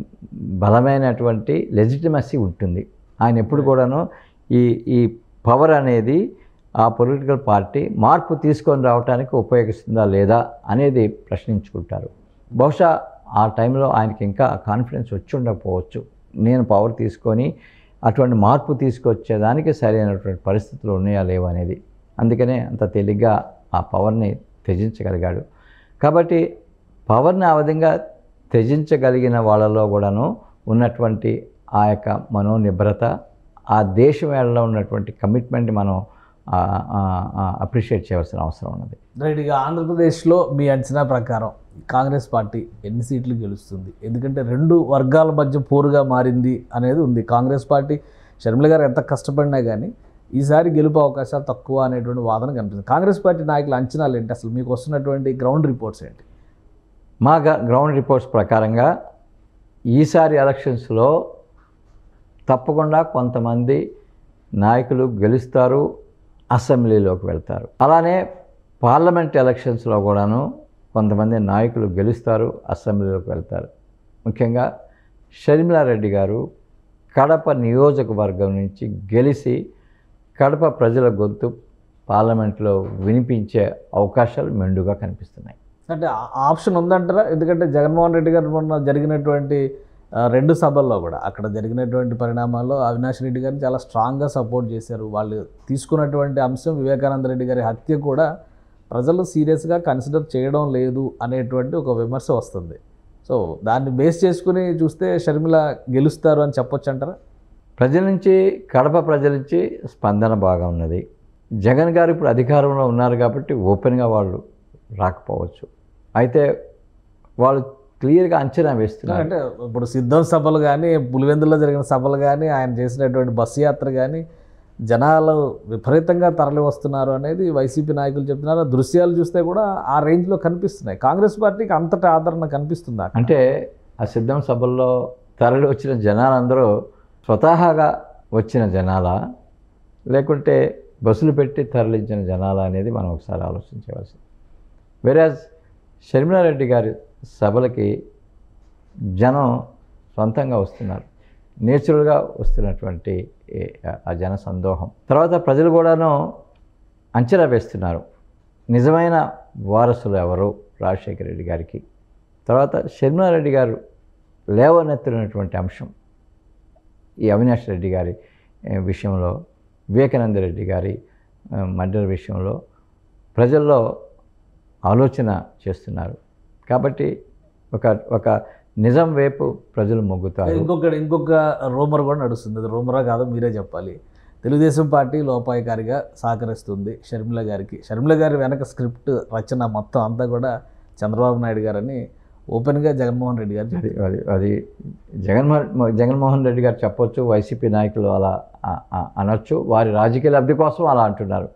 బలమైనటువంటి లెజిటిమసీ ఉంటుంది ఆయన ఎప్పుడు కూడాను ఈ ఈ పవర్ అనేది ఆ పొలిటికల్ పార్టీ మార్పు తీసుకొని రావడానికి ఉపయోగిస్తుందా లేదా అనేది ప్రశ్నించుకుంటారు బహుశా ఆ టైంలో ఆయనకి ఇంకా కాన్ఫిడెన్స్ వచ్చి ఉండకపోవచ్చు నేను పవర్ తీసుకొని అటువంటి మార్పు తీసుకొచ్చేదానికి సరైనటువంటి పరిస్థితులు ఉన్నాయా లేవా అనేది అందుకనే అంత తేలిగ్గా ఆ పవర్ని త్యజించగలిగాడు కాబట్టి పవర్ని ఆ విధంగా త్యజించగలిగిన వాళ్ళలో కూడాను ఉన్నటువంటి ఆ యొక్క మనోనిబ్రత ఆ దేశం వేళలో ఉన్నటువంటి కమిట్మెంట్ మనం అప్రిషియేట్ చేయవలసిన అవసరం ఉన్నది రైట్ ఇక ఆంధ్రప్రదేశ్లో మీ అంచనా ప్రకారం కాంగ్రెస్ పార్టీ ఎన్ని సీట్లు గెలుస్తుంది ఎందుకంటే రెండు వర్గాల మధ్య పోరుగా మారింది అనేది ఉంది కాంగ్రెస్ పార్టీ షర్మిల గారు ఎంత కష్టపడినా కానీ ఈసారి గెలుపు అవకాశాలు తక్కువ అనేటువంటి వాదన కనిపిస్తుంది కాంగ్రెస్ పార్టీ నాయకుల అంచనాలు ఏంటి అసలు మీకు వస్తున్నటువంటి గ్రౌండ్ రిపోర్ట్స్ ఏంటి మా గ- గ్రౌండ్ రిపోర్ట్స్ ప్రకారంగా ఈసారి ఎలక్షన్స్లో తప్పకుండా కొంతమంది నాయకులు గెలుస్తారు అసెంబ్లీలోకి వెళ్తారు అలానే పార్లమెంట్ ఎలక్షన్స్లో కూడాను కొంతమంది నాయకులు గెలుస్తారు అసెంబ్లీలోకి వెళ్తారు ముఖ్యంగా షర్మిలారెడ్డి గారు కడప నియోజకవర్గం నుంచి గెలిచి కడప ప్రజల గొంతు పార్లమెంట్లో వినిపించే అవకాశాలు మెండుగా కనిపిస్తున్నాయి అంటే ఆ- ఆప్షన్ ఉందంటారా ఎందుకంటే జగన్మోహన్ రెడ్డి గారు మొన్న జరిగినటువంటి ఆ, రెండు సభల్లో కూడా అక్కడ జరిగినటువంటి పరిణామాల్లో అవినాష్ రెడ్డి గారిని చాలా స్ట్రాంగ్గా సపోర్ట్ చేశారు వాళ్ళు తీసుకున్నటువంటి అంశం వివేకానంద రెడ్డి గారి హత్య కూడా ప్రజలు సీరియస్గా కన్సిడర్ చేయడం లేదు అనేటువంటి ఒక విమర్శ వస్తుంది సో దాన్ని బేస్ చేసుకుని చూస్తే షర్మిల గెలుస్తారు అని చెప్పొచ్చు అంటారా ప్రజల నుంచి కడప ప్రజల నుంచి స్పందన బాగా ఉన్నది జగన్ గారు ఇప్పుడు అధికారంలో ఉన్నారు కాబట్టి ఓపెన్గా వాళ్ళు రాకపోవచ్చు అయితే వాళ్ళు క్లియర్గా అంచనా వేస్తున్నారు అంటే ఇప్పుడు సిద్ధం సభలు కానీ పులివెందులో జరిగిన సభలు కానీ ఆయన చేసినటువంటి బస్సు యాత్ర కానీ జనాలు విపరీతంగా తరలి వస్తున్నారు అనేది వైసీపీ నాయకులు చెప్తున్నారు ఆ దృశ్యాలు చూస్తే కూడా ఆ రేంజ్లో కనిపిస్తున్నాయి కాంగ్రెస్ పార్టీకి అంతటి ఆదరణ కనిపిస్తుందా అంటే ఆ సిద్ధం సభల్లో తరలి వచ్చిన జనాలందరూ స్వతహాగా వచ్చిన జనాలా లేకుంటే బస్సులు పెట్టి తరలించిన జనాలా అనేది మనం ఒకసారి ఆలోచించవలసింది వెరాజ్ షర్మిలారెడ్డి గారి సభలకి జనం సొంతంగా వస్తున్నారు నేచురల్గా వస్తున్నటువంటి ఏ- ఆ జన సందోహం తర్వాత ప్రజలు కూడాను అంచనా వేస్తున్నారు నిజమైన వారసులు ఎవరు రాజశేఖర రెడ్డి గారికి తర్వాత షర్మిలారెడ్డి గారు లేవనెత్తినటువంటి అంశం ఈ అవినాష్ రెడ్డి గారి ఏ, విషయంలో వివేకానంద రెడ్డి గారి ఆ, మర్డర్ విషయంలో ప్రజల్లో ఆలోచన చేస్తున్నారు కాబట్టి ఒక ఒక నిజం వైపు ప్రజలు మొగ్గుతారు ఇంకొక ఇంకొక రూమర్ కూడా నడుస్తుంది అది రూమరా కాదో మీరే చెప్పాలి తెలుగుదేశం పార్టీ లోపాయికారిగా సహకరిస్తుంది షర్మిల గారికి షర్మిల గారి వెనక స్క్రిప్ట్ రచన మొత్తం అంతా కూడా చంద్రబాబు నాయుడు గారని ఓపెన్గా జగన్మోహన్ రెడ్డి గారు అది అది అది జగన్మోహన్ జగన్మోహన్ రెడ్డి గారు చెప్పొచ్చు వైసీపీ నాయకులు అలా ఆ- ఆ- అనొచ్చు వారి రాజకీయ లబ్ధి కోసం అలా అంటున్నారు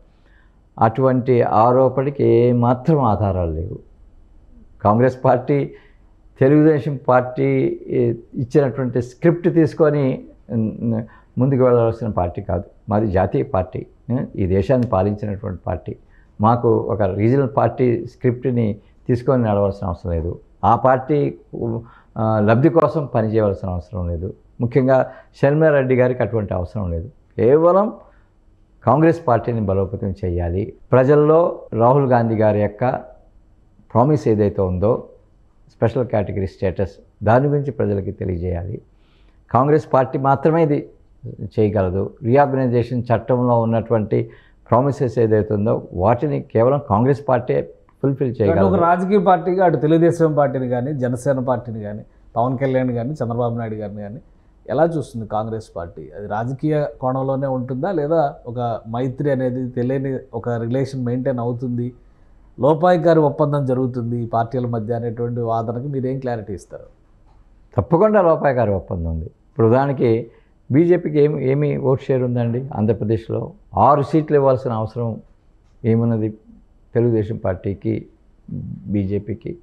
అటువంటి ఆరోపణకి ఏమాత్రం ఆధారాలు లేవు కాంగ్రెస్ పార్టీ తెలుగుదేశం పార్టీ ఈ- ఇచ్చినటువంటి స్క్రిప్ట్ తీసుకొని ఉమ్, ముందుకు వెళ్ళవలసిన పార్టీ కాదు మాది జాతీయ పార్టీ ఏ, ఈ దేశాన్ని పాలించినటువంటి పార్టీ మాకు ఒక రీజనల్ పార్టీ స్క్రిప్ట్ని తీసుకొని నడవలసిన అవసరం లేదు ఆ పార్టీ ఆ, లబ్ధి కోసం పనిచేయవలసిన అవసరం లేదు ముఖ్యంగా షర్మిలారెడ్డి గారికి అటువంటి అవసరం లేదు కేవలం కాంగ్రెస్ పార్టీని బలోపేతం చేయాలి ప్రజల్లో రాహుల్ గాంధీ గారి యొక్క ప్రామిస్ ఏదైతే ఉందో స్పెషల్ కేటగిరీ స్టేటస్ దాని గురించి ప్రజలకి తెలియజేయాలి కాంగ్రెస్ పార్టీ మాత్రమే ఇది చేయగలదు రీఆర్గనైజేషన్ చట్టంలో ఉన్నటువంటి ప్రామిసెస్ ఏదైతే ఉందో వాటిని కేవలం కాంగ్రెస్ పార్టీ ఫుల్ఫిల్ అంటే ఒక చేయగలదు రాజకీయ పార్టీగా అటు తెలుగుదేశం పార్టీని కానీ జనసేన పార్టీని కానీ పవన్ కళ్యాణ్ కానీ చంద్రబాబు నాయుడు గారిని కానీ ఎలా చూస్తుంది కాంగ్రెస్ పార్టీ అది రాజకీయ కోణంలోనే ఉంటుందా లేదా ఒక మైత్రి అనేది తెలియని ఒక రిలేషన్ మెయింటైన్ అవుతుంది లోపాయికారి ఒప్పందం జరుగుతుంది ఈ పార్టీల మధ్య అనేటువంటి వాదనకి మీరేం క్లారిటీ ఇస్తారు తప్పకుండా లోపాయకారి ఒప్పందం ఉంది ఇప్పుడు ఉదాహరణకి బీజేపీకి ఏమి ఏమి ఓట్ షేర్ ఉందండి ఆంధ్రప్రదేశ్లో ఆరు సీట్లు ఇవ్వాల్సిన అవసరం ఏమున్నది తెలుగుదేశం పార్టీకి బీజేపీకి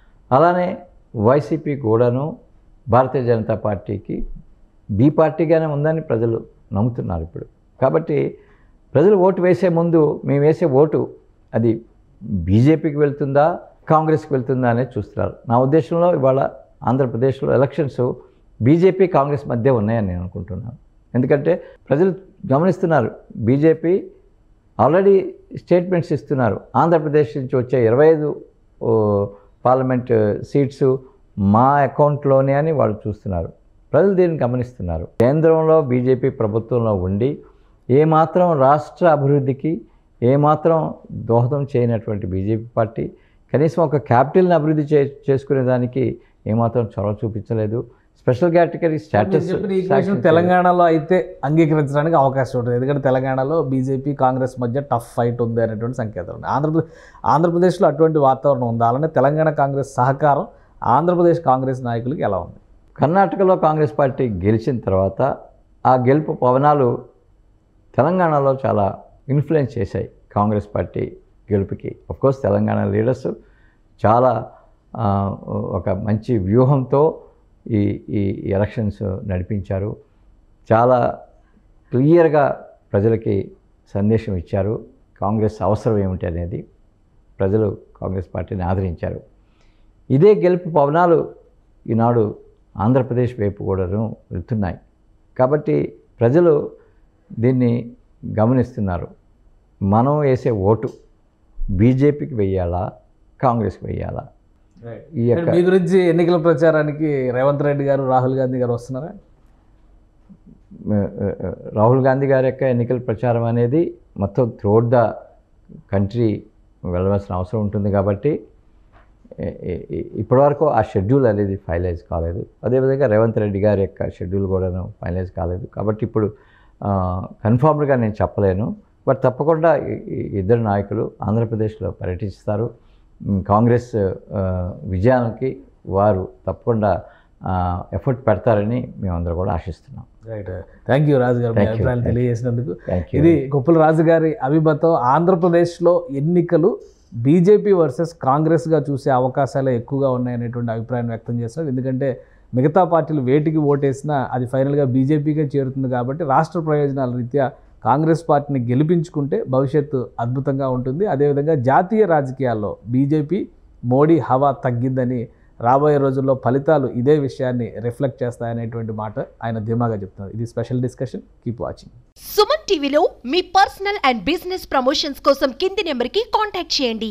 అలానే వైసీపీ కూడాను భారతీయ జనతా పార్టీకి బీ పార్టీగానే ఉందని ప్రజలు నమ్ముతున్నారు ఇప్పుడు కాబట్టి ప్రజలు ఓటు వేసే ముందు మేము వేసే ఓటు అది బీజేపీకి వెళ్తుందా కాంగ్రెస్కి వెళ్తుందా అనేది చూస్తున్నారు నా ఉద్దేశంలో ఇవాళ ఆంధ్రప్రదేశ్లో ఎలక్షన్స్ బీజేపీ కాంగ్రెస్ మధ్య ఉన్నాయని నేను అనుకుంటున్నాను ఎందుకంటే ప్రజలు గమనిస్తున్నారు బీజేపీ ఆల్రెడీ స్టేట్మెంట్స్ ఇస్తున్నారు ఆంధ్రప్రదేశ్ నుంచి వచ్చే ఇరవై ఐదు పార్లమెంట్ సీట్స్ మా అకౌంట్లోనే అని వాళ్ళు చూస్తున్నారు ప్రజలు దీన్ని గమనిస్తున్నారు కేంద్రంలో బీజేపీ ప్రభుత్వంలో ఉండి ఏమాత్రం రాష్ట్ర అభివృద్ధికి ఏమాత్రం దోహదం చేయనటువంటి బీజేపీ పార్టీ కనీసం ఒక క్యాపిటల్ని అభివృద్ధి చే చేసుకునే దానికి ఏమాత్రం చొరవ చూపించలేదు స్పెషల్ కేటగిరీ మీరు స్టాటస్ చెప్పిన ఈక్వేషన్ తెలంగాణలో అయితే అంగీకరించడానికి అవకాశం ఉంటుంది ఎందుకంటే తెలంగాణలో బీజేపీ కాంగ్రెస్ మధ్య టఫ్ ఫైట్ ఉంది అనేటువంటి సంకేతాలు ఉన్నాయి ఆంధ్రప్రదేశ్ ఆంధ్రప్రదేశ్లో అటువంటి వాతావరణం ఉంది అలానే తెలంగాణ కాంగ్రెస్ సహకారం ఆంధ్రప్రదేశ్ కాంగ్రెస్ నాయకులకి ఎలా ఉంది కర్ణాటకలో కాంగ్రెస్ పార్టీ గెలిచిన తర్వాత ఆ గెలుపు పవనాలు తెలంగాణలో చాలా ఇన్ఫ్లుయెన్స్ చేశాయి కాంగ్రెస్ పార్టీ గెలుపుకి కోర్స్ తెలంగాణ లీడర్స్ చాలా ఆ, ఒక మంచి వ్యూహంతో ఈ ఈ ఈ ఎలక్షన్స్ నడిపించారు చాలా క్లియర్గా ప్రజలకి సందేశం ఇచ్చారు కాంగ్రెస్ అవసరం ఏమిటి అనేది ప్రజలు కాంగ్రెస్ పార్టీని ఆదరించారు ఇదే గెలుపు పవనాలు ఈనాడు ఆంధ్రప్రదేశ్ వైపు కూడాను వెళ్తున్నాయి కాబట్టి ప్రజలు దీన్ని గమనిస్తున్నారు మనం వేసే ఓటు బీజేపీకి వెయ్యాలా కాంగ్రెస్కి వెయ్యాలా ఈ యొక్క మీ గురించి ఎన్నికల ప్రచారానికి రేవంత్ రెడ్డి గారు రాహుల్ గాంధీ గారు వస్తున్నారా రాహుల్ గాంధీ గారి యొక్క ఎన్నికల ప్రచారం అనేది మొత్తం త్రూఅవుట్ ద కంట్రీ వెళ్ళవలసిన అవసరం ఉంటుంది కాబట్టి ఏ- ఏ- ఏ- ఇప్పటివరకు ఆ షెడ్యూల్ అనేది ఫైనలైజ్ కాలేదు అదేవిధంగా రేవంత్ రెడ్డి గారి యొక్క షెడ్యూల్ కూడాను ఫైనలైజ్ కాలేదు కాబట్టి ఇప్పుడు కన్ఫామ్డ్గా నేను చెప్పలేను బట్ తప్పకుండా ఈ- ఈ ఇద్దరు నాయకులు ఆంధ్రప్రదేశ్లో పర్యటిస్తారు మ్, కాంగ్రెస్ ఆ, విజయానికి వారు తప్పకుండా ఎఫర్ట్ పెడతారని మేమందరం కూడా ఆశిస్తున్నాం రైట్ థ్యాంక్ యూ రాజు గారు మీ Thank you. అభిప్రాయాలు Thank you. తెలియజేసినందుకు థ్యాంక్ యూ ఇది కొప్పుల రాజు గారి అభిమతం ఆంధ్రప్రదేశ్లో ఎన్నికలు బీజేపీ వర్సెస్ కాంగ్రెస్గా చూసే అవకాశాలే ఎక్కువగా ఉన్నాయనేటువంటి అభిప్రాయం వ్యక్తం చేస్తున్నారు ఎందుకంటే మిగతా పార్టీలు వేటికి ఓటేసినా అది ఫైనల్గా బీజేపీకే చేరుతుంది కాబట్టి రాష్ట్ర ప్రయోజనాల రీత్యా కాంగ్రెస్ పార్టీని గెలిపించుకుంటే భవిష్యత్తు అద్భుతంగా ఉంటుంది అదేవిధంగా జాతీయ రాజకీయాల్లో బీజేపీ మోడీ హవా తగ్గిందని రాబోయే రోజుల్లో ఫలితాలు ఇదే విషయాన్ని రిఫ్లెక్ట్ చేస్తాయనేటువంటి మాట ఆయన ధీమాగా చెప్తున్నారు ఇది special discussion keep watching Suman టీవీలో మీ పర్సనల్ అండ్ బిజినెస్ ప్రమోషన్స్ కోసం కింది నెంబర్కి కాంటాక్ట్ చేయండి